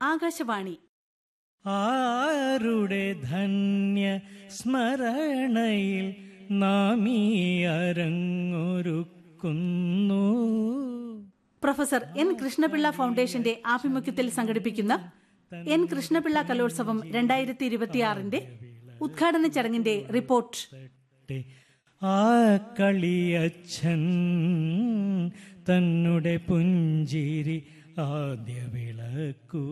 ആകാശവാണി ആരുടെ ധന്യ സ്മരണയിൽ നാം ഈ അരങ്ങൊരുക്കുന്നു പ്രൊഫസർ എൻ കൃഷ്ണപിള്ള ഫൗണ്ടേഷന്റെ ആഭിമുഖ്യത്തിൽ സംഘടിപ്പിക്കുന്ന എൻ കൃഷ്ണപിള്ള കലോത്സവം രണ്ടായിരത്തി ഇരുപത്തിയാറിന്റെ ഉദ്ഘാടന ചടങ്ങിന്റെ റിപ്പോർട്ട് ട്ടെ. ആ കളിയച്ഛൻ തന്നുടെ പുഞ്ചിരി ആദ്യ വിളക്കു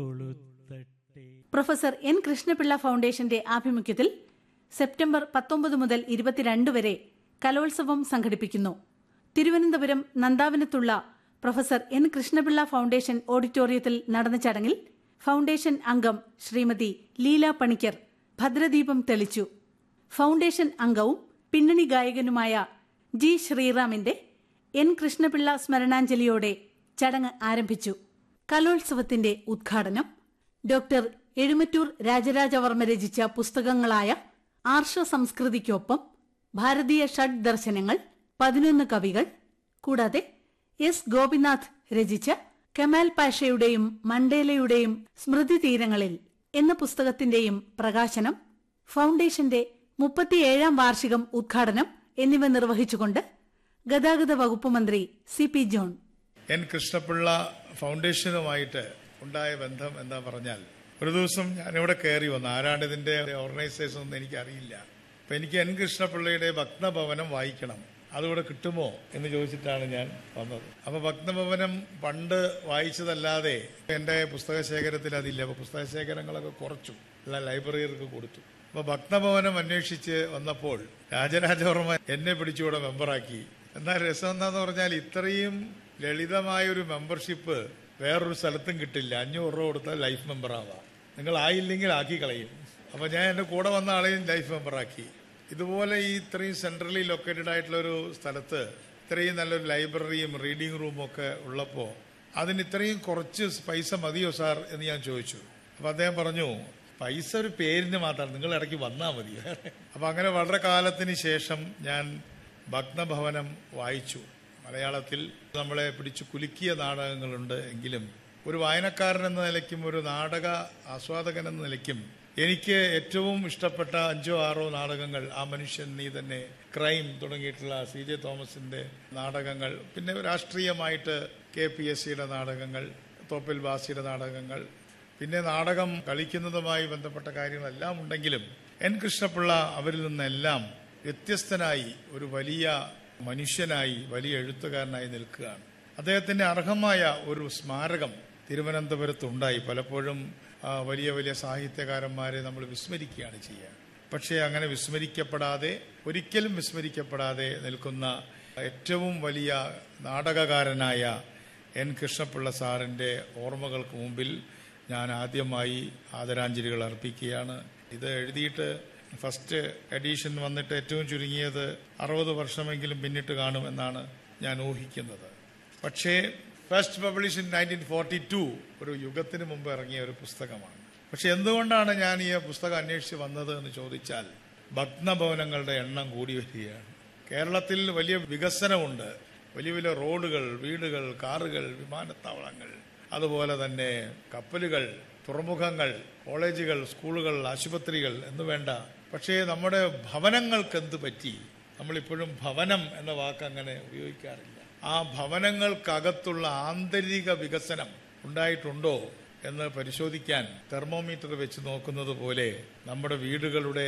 കൊളുത്തട്ടെ പ്രൊഫസർ എൻ കൃഷ്ണപിള്ള ഫൗണ്ടേഷന്റെ ആഭിമുഖ്യത്തിൽ സെപ്റ്റംബർ പത്തൊമ്പത് മുതൽ ഇരുപത്തിരണ്ട് വരെ കലോത്സവം സംഘടിപ്പിക്കുന്നു തിരുവനന്തപുരം നന്ദാവനത്തുള്ള പ്രൊഫസർ എൻ കൃഷ്ണപിള്ള ഫൗണ്ടേഷൻ ഓഡിറ്റോറിയത്തിൽ നടന്ന ചടങ്ങിൽ ഫൗണ്ടേഷൻ അംഗം ശ്രീമതി ലീല പണിക്കർ ഭദ്രദീപം തെളിച്ചു ഫൗണ്ടേഷൻ അംഗവും പിന്നണി ഗായകനുമായ ജി ശ്രീറാമിന്റെ എൻ കൃഷ്ണപിള്ള സ്മരണാഞ്ജലിയോടെ ചടങ്ങ് ആരംഭിച്ചു കലോത്സവത്തിന്റെ ഉദ്ഘാടനം ഡോക്ടർ എഴുമറ്റൂർ രാജരാജവർമ്മ രചിച്ച പുസ്തകങ്ങളായ ആർഷ സംസ്കൃതിക്കൊപ്പം ഭാരതീയ ഷഡ് ദർശനങ്ങൾ പതിനൊന്ന് കവികൾ കൂടാതെ എസ് ഗോപിനാഥ് രചിച്ച കമാൽ പാഷയുടെയും മണ്ടേലയുടെയും സ്മൃതി തീരങ്ങളിൽ എന്ന പുസ്തകത്തിന്റെയും പ്രകാശനം ഫൗണ്ടേഷന്റെ മുപ്പത്തിയേഴാം വാർഷികം ഉദ്ഘാടനം എന്നിവ നിർവഹിച്ചുകൊണ്ട് ഗതാഗത വകുപ്പ് മന്ത്രി C P John N Krishna Pillai ഫൗണ്ടേഷനുമായിട്ട് ഉണ്ടായ ബന്ധം എന്താ പറഞ്ഞാൽ ഒരു ദിവസം ഞാനിവിടെ കയറി വന്നു ആരാണ് ഇതിന്റെ ഓർഗനൈസേഷൻ ഒന്നും എനിക്കറിയില്ല അപ്പൊ എനിക്ക് എൻ കൃഷ്ണപിള്ളയുടെ ഭക്തഭവനം വായിക്കണം അതുകൂടെ കിട്ടുമോ എന്ന് ചോദിച്ചിട്ടാണ് ഞാൻ വന്നത് അപ്പൊ ഭക്തഭവനം പണ്ട് വായിച്ചതല്ലാതെ എന്റെ പുസ്തക ശേഖരത്തിൽ അതില്ല അപ്പൊ പുസ്തക ശേഖരങ്ങളൊക്കെ കുറച്ചു എല്ലാ ലൈബ്രറികൾക്ക് കൊടുത്തു അപ്പൊ ഭക്തഭവനം അന്വേഷിച്ച് വന്നപ്പോൾ രാജരാജവർമ്മ എന്നെ പിടിച്ചുകൂടെ മെമ്പറാക്കി എന്നാൽ രസം എന്താന്ന് പറഞ്ഞാൽ ഇത്രയും ലളിതമായ ഒരു മെമ്പർഷിപ്പ് വേറൊരു സ്ഥലത്തും കിട്ടില്ല അഞ്ഞൂറ് രൂപ കൊടുത്താൽ ലൈഫ് മെമ്പർ ആവാം നിങ്ങൾ ആയില്ലെങ്കിൽ ആക്കി കളയും അപ്പൊ ഞാൻ എന്റെ കൂടെ വന്ന ആളെയും ലൈഫ് മെമ്പറാക്കി ഇതുപോലെ ഈ ഇത്രയും സെൻട്രലി ലൊക്കേറ്റഡ് ആയിട്ടുള്ള ഒരു സ്ഥലത്ത് ഇത്രയും നല്ലൊരു ലൈബ്രറിയും റീഡിംഗ് റൂമും ഒക്കെ ഉള്ളപ്പോൾ അതിന് ഇത്രയും കുറച്ച് പൈസ മതിയോ സാർ എന്ന് ഞാൻ ചോദിച്ചു അപ്പൊ അദ്ദേഹം പറഞ്ഞു പൈസ ഒരു പേരിന് മാത്രമാണ് നിങ്ങൾ ഇടയ്ക്ക് വന്നാൽ മതി അപ്പൊ അങ്ങനെ വളരെ കാലത്തിന് ശേഷം ഞാൻ ഭഗ്നഭവനം വായിച്ചു മലയാളത്തിൽ നമ്മളെ പിടിച്ചു കുലുക്കിയ നാടകങ്ങളുണ്ട് എങ്കിലും ഒരു വായനക്കാരൻ എന്ന നിലയ്ക്കും ഒരു നാടക ആസ്വാദകൻ എന്ന നിലയ്ക്കും എനിക്ക് ഏറ്റവും ഇഷ്ടപ്പെട്ട അഞ്ചോ ആറോ നാടകങ്ങൾ ആ മനുഷ്യൻ നീ തന്നെ ക്രൈം തുടങ്ങിയിട്ടുള്ള സി ജെ തോമസിന്റെ നാടകങ്ങൾ പിന്നെ രാഷ്ട്രീയമായിട്ട് കെ പി എസ് സിയുടെ നാടകങ്ങൾ തോപ്പിൽ ബാസിയുടെ നാടകങ്ങൾ പിന്നെ നാടകം കളിക്കുന്നതുമായി ബന്ധപ്പെട്ട കാര്യങ്ങളെല്ലാം ഉണ്ടെങ്കിലും എൻ കൃഷ്ണപിള്ള അവരിൽ നിന്നെല്ലാം വ്യത്യസ്തനായി ഒരു വലിയ മനുഷ്യനായി വലിയ എഴുത്തുകാരനായി നിൽക്കുകയാണ് അദ്ദേഹത്തിന്റെ അർഹമായ ഒരു സ്മാരകം തിരുവനന്തപുരത്തുണ്ടായി പലപ്പോഴും ആ, വലിയ വലിയ സാഹിത്യകാരന്മാരെ നമ്മൾ വിസ്മരിക്കുകയാണ് ചെയ്യുക പക്ഷേ അങ്ങനെ വിസ്മരിക്കപ്പെടാതെ ഒരിക്കലും വിസ്മരിക്കപ്പെടാതെ നിൽക്കുന്ന ഏറ്റവും വലിയ നാടകകാരനായ എൻ കൃഷ്ണപിള്ള സാറിന്റെ ഓർമ്മകൾക്ക് മുമ്പിൽ ഞാൻ ആദ്യമായി ആദരാഞ്ജലികൾ അർപ്പിക്കുകയാണ് ഇത് എഴുതിയിട്ട് ഫസ്റ്റ് എഡീഷൻ വന്നിട്ട് ഏറ്റവും ചുരുങ്ങിയത് അറുപത് വർഷമെങ്കിലും പിന്നിട്ട് കാണുമെന്നാണ് ഞാൻ ഊഹിക്കുന്നത് പക്ഷേ first publish in nineteen forty two ഒരു യുഗത്തിന് മുമ്പ് ഇറങ്ങിയ ഒരു പുസ്തകമാണ് പക്ഷെ എന്തുകൊണ്ടാണ് ഞാൻ ഈ പുസ്തകം അന്വേഷിച്ച് വന്നത് എന്ന് ചോദിച്ചാൽ ഭഗ്നഭവനങ്ങളുടെ എണ്ണം കൂടി വരികയാണ് കേരളത്തിൽ വലിയ വികസനമുണ്ട് വലിയ വലിയ റോഡുകൾ വീടുകൾ കാറുകൾ വിമാനത്താവളങ്ങൾ അതുപോലെ തന്നെ കപ്പലുകൾ തുറമുഖങ്ങൾ കോളേജുകൾ സ്കൂളുകൾ ആശുപത്രികൾ എന്ന് വേണ്ട പക്ഷേ നമ്മുടെ ഭവനങ്ങൾക്ക് എന്ത് പറ്റി നമ്മളിപ്പോഴും ഭവനം എന്ന വാക്ക് അങ്ങനെ ഉപയോഗിക്കാറില്ല ആ ഭവനങ്ങൾക്കകത്തുള്ള ആന്തരിക വികസനം ഉണ്ടായിട്ടുണ്ടോ എന്ന് പരിശോധിക്കാൻ തെർമോമീറ്റർ വെച്ച് നോക്കുന്നത് പോലെ നമ്മുടെ വീടുകളുടെ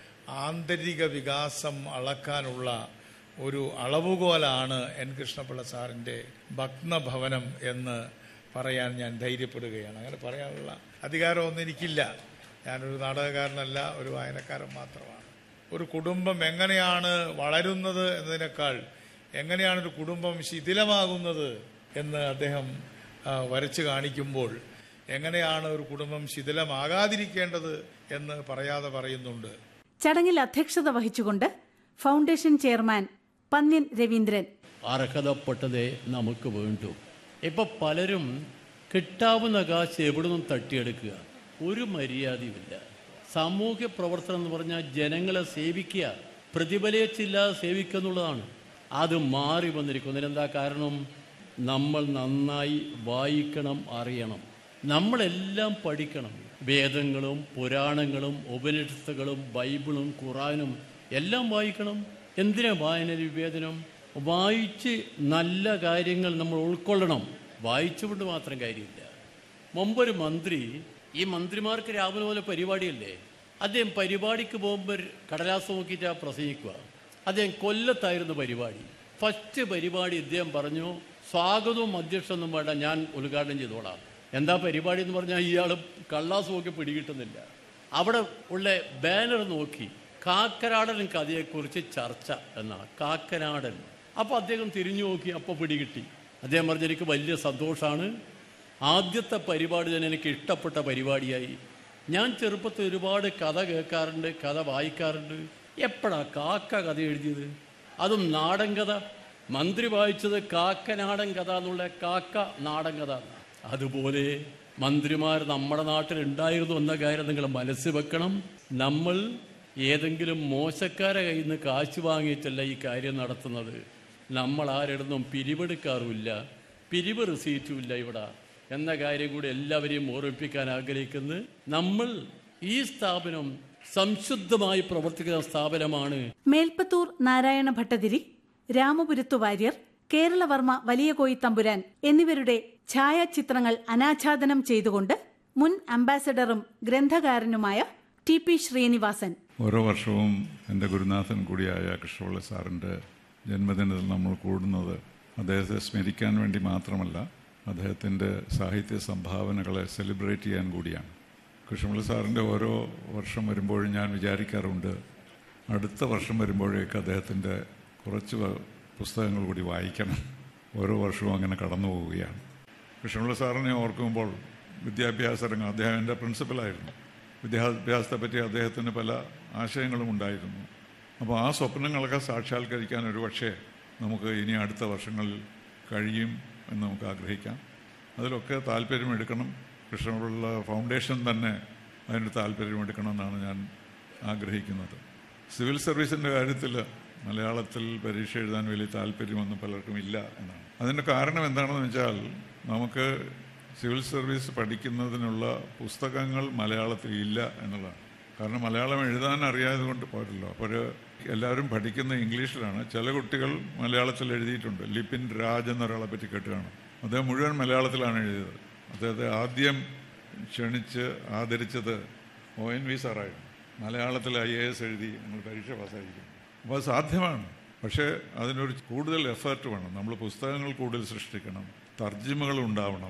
ആന്തരിക വികാസം അളക്കാനുള്ള ഒരു അളവുകോലാണ് എൻ കൃഷ്ണപിള്ള സാറിന്റെ ഭഗ്നഭവനം എന്ന് പറയാൻ ഞാൻ ധൈര്യപ്പെടുകയാണ് അങ്ങനെ പറയാനുള്ള അധികാരമൊന്നും എനിക്കില്ല ഞാനൊരു നാടകക്കാരനല്ല ഒരു വായനക്കാരൻ മാത്രമാണ് ഒരു കുടുംബം എങ്ങനെയാണ് വളരുന്നത് എന്നതിനേക്കാൾ എങ്ങനെയാണ് ഒരു കുടുംബം ശിഥിലമാകുന്നത് എന്ന് അദ്ദേഹം ആ, വരച്ചു കാണിക്കുമ്പോൾ എങ്ങനെയാണ് ഒരു കുടുംബം ശിഥിലമാകാതിരിക്കേണ്ടത് എന്ന് പറയാതെ പറയുന്നുണ്ട് ചടങ്ങിൽ അധ്യക്ഷത വഹിച്ചുകൊണ്ട് ഫൗണ്ടേഷൻ ചെയർമാൻ പന്ന്യൻ രവീന്ദ്രൻ അർഹതപ്പെട്ടതേ നമുക്ക് വേണ്ടൂ ഇപ്പൊ പലരും കിട്ടാവുന്ന കാശ് എവിടെ നിന്നും തട്ടിയെടുക്കുക ഒരു മര്യാദയുമില്ല സാമൂഹ്യ പ്രവർത്തനം എന്ന് പറഞ്ഞാൽ ജനങ്ങളെ സേവിക്കുക പ്രതിഫലിച്ചില്ലാതെ സേവിക്കുക എന്നുള്ളതാണ് അത് മാറി വന്നിരിക്കുന്നു എന്താ കാരണം നമ്മൾ നന്നായി വായിക്കണം അറിയണം നമ്മളെല്ലാം പഠിക്കണം വേദങ്ങളും പുരാണങ്ങളും ഉപനിഷത്തുകളും ബൈബിളും ഖുറാനും എല്ലാം വായിക്കണം എന്തിനാ വായന വിവേചനം വായിച്ച് നല്ല കാര്യങ്ങൾ നമ്മൾ ഉൾക്കൊള്ളണം വായിച്ചുകൊണ്ട് മാത്രം കാര്യമില്ല മുമ്പൊരു മന്ത്രി ഈ മന്ത്രിമാർക്ക് രാവിലെ പോലെ പരിപാടിയല്ലേ അദ്ദേഹം പരിപാടിക്ക് പോകുമ്പോൾ കടലാസ് നോക്കിയിട്ട് പ്രസംഗിക്കുക അദ്ദേഹം കൊല്ലത്തായിരുന്നു പരിപാടി ഫസ്റ്റ് പരിപാടി ഇദ്ദേഹം പറഞ്ഞു സ്വാഗതവും അധ്യക്ഷനും വേണ്ട ഞാൻ ഉദ്ഘാടനം ചെയ്തോളാം എന്താ പരിപാടി എന്ന് പറഞ്ഞാൽ ഇയാൾ കള്ളാസ് നോക്കി പിടികിട്ടുന്നില്ല അവിടെ ഉള്ള ബാനർ നോക്കി കാക്കനാടൻ കഥയെക്കുറിച്ച് ചർച്ച എന്നാ കാക്കനാടൻ അപ്പോൾ അദ്ദേഹം തിരിഞ്ഞു നോക്കി അപ്പോൾ പിടികിട്ടി അദ്ദേഹം പറഞ്ഞു എനിക്ക് വലിയ സന്തോഷമാണ് ആദ്യത്തെ പരിപാടി തന്നെ എനിക്ക് ഇഷ്ടപ്പെട്ട പരിപാടിയായി ഞാൻ ചെറുപ്പത്തിൽ ഒരുപാട് കഥ കേൾക്കാറുണ്ട് കഥ വായിക്കാറുണ്ട് എപ്പോഴാ കാക്ക കഥ എഴുതിയത് അതും നാടൻ കഥ മന്ത്രി വായിച്ചത് കാക്കനാടൻ കഥ എന്നുള്ള കാക്ക നാടൻ കഥ എന്നാ. അതുപോലെ മന്ത്രിമാർ നമ്മുടെ നാട്ടിൽ ഉണ്ടായിരുന്നു എന്ന കാര്യം നിങ്ങൾ മനസ്സിൽ വെക്കണം നമ്മൾ ഏതെങ്കിലും മോശക്കാരെ കയ്യിൽ നിന്ന് കാശ് വാങ്ങിയിട്ടല്ല ഈ കാര്യം നടത്തുന്നത് നമ്മൾ ആരിടന്നും പിരിവെടുക്കാറുമില്ല പിരിവ് റിസീറ്റും ഇല്ല ഇവിടെ എന്ന കാര്യം കൂടി എല്ലാവരെയും ഓർമ്മിപ്പിക്കാൻ ആഗ്രഹിക്കുന്നു നമ്മൾ ഈ സ്ഥാപനം സംശുദ്ധമായി പ്രവർത്തിക്കുന്ന സ്ഥാപനമാണ് മേൽപ്പത്തൂർ നാരായണ ഭട്ടതിരി രാമപുരത്തു വാര്യർ കേരളവർമ്മ വലിയ കോയി തമ്പുരാൻ എന്നിവരുടെ ഛായാചിത്രങ്ങൾ അനാച്ഛാദനം ചെയ്തുകൊണ്ട് മുൻ അംബാസഡറും ഗ്രന്ഥകാരനുമായ ടി പി ശ്രീനിവാസൻ ഓരോ വർഷവും എൻ്റെ ഗുരുനാഥൻ കൂടിയായ കൃഷ്ണപിള്ള സാറിൻ്റെ ജന്മദിനത്തിൽ നമ്മൾ കൂടുന്നത് അദ്ദേഹത്തെ സ്മരിക്കാൻ വേണ്ടി മാത്രമല്ല അദ്ദേഹത്തിൻ്റെ സാഹിത്യ സംഭാവനകളെ സെലിബ്രേറ്റ് ചെയ്യാൻ കൂടിയാണ് കൃഷ്ണപിള്ള സാറിൻ്റെ ഓരോ വർഷം വരുമ്പോഴും ഞാൻ വിചാരിക്കാറുണ്ട് അടുത്ത വർഷം വരുമ്പോഴേക്ക് അദ്ദേഹത്തിൻ്റെ കുറച്ച് വ- പുസ്തകങ്ങൾ കൂടി വായിക്കണം ഓരോ വർഷവും അങ്ങനെ കടന്നു പോവുകയാണ് കൃഷ്ണപിള്ള സാറിനെ ഓർക്കുമ്പോൾ വിദ്യാഭ്യാസ രംഗം അദ്ദേഹം എൻ്റെ പ്രിൻസിപ്പലായിരുന്നു വിദ്യാഭ്യാസത്തെ പറ്റി അദ്ദേഹത്തിന് പല ആശയങ്ങളും ഉണ്ടായിരുന്നു അപ്പോൾ ആ സ്വപ്നങ്ങളൊക്കെ സാക്ഷാത്കരിക്കാൻ ഒരു പക്ഷേ നമുക്ക് ഇനി അടുത്ത വർഷങ്ങളിൽ കഴിയും എന്ന് നമുക്ക് ആഗ്രഹിക്കാം അതിലൊക്കെ താല്പര്യമെടുക്കണം കൃഷ്ണപിള്ള ഫൗണ്ടേഷൻ തന്നെ അതിന് താല്പര്യമെടുക്കണമെന്നാണ് ഞാൻ ആഗ്രഹിക്കുന്നത് സിവിൽ സർവീസിൻ്റെ കാര്യത്തിൽ മലയാളത്തിൽ പരീക്ഷ എഴുതാൻ വലിയ താല്പര്യമൊന്നും പലർക്കും ഇല്ല എന്നാണ് അതിൻ്റെ കാരണം എന്താണെന്ന് വെച്ചാൽ നമുക്ക് സിവിൽ സർവീസ് പഠിക്കുന്നതിനുള്ള പുസ്തകങ്ങൾ മലയാളത്തിൽ ഇല്ല എന്നുള്ളതാണ് കാരണം മലയാളം എഴുതാൻ അറിയാതെ കൊണ്ട് പോരല്ലോ അപ്പോൾ എല്ലാവരും പഠിക്കുന്ന ഇംഗ്ലീഷിലാണ് ചില കുട്ടികൾ മലയാളത്തിൽ എഴുതിയിട്ടുണ്ട് ലിപിൻ രാജ് എന്നൊരാളെ പറ്റി കേട്ടുകയാണ് അദ്ദേഹം മുഴുവൻ മലയാളത്തിലാണ് എഴുതിയത് അദ്ദേഹത്തെ ആദ്യം ക്ഷണിച്ച് ആദരിച്ചത് ഒ എൻ വി സാറായിരുന്നു മലയാളത്തിൽ ഐ എ എസ് എഴുതി നമ്മൾ പരീക്ഷ പാസ്സായിരിക്കും അപ്പോൾ അത് സാധ്യമാണ് പക്ഷേ അതിനൊരു കൂടുതൽ എഫേർട്ട് വേണം നമ്മൾ പുസ്തകങ്ങൾ കൂടുതൽ സൃഷ്ടിക്കണം തർജ്ജിമകൾ ഉണ്ടാവണം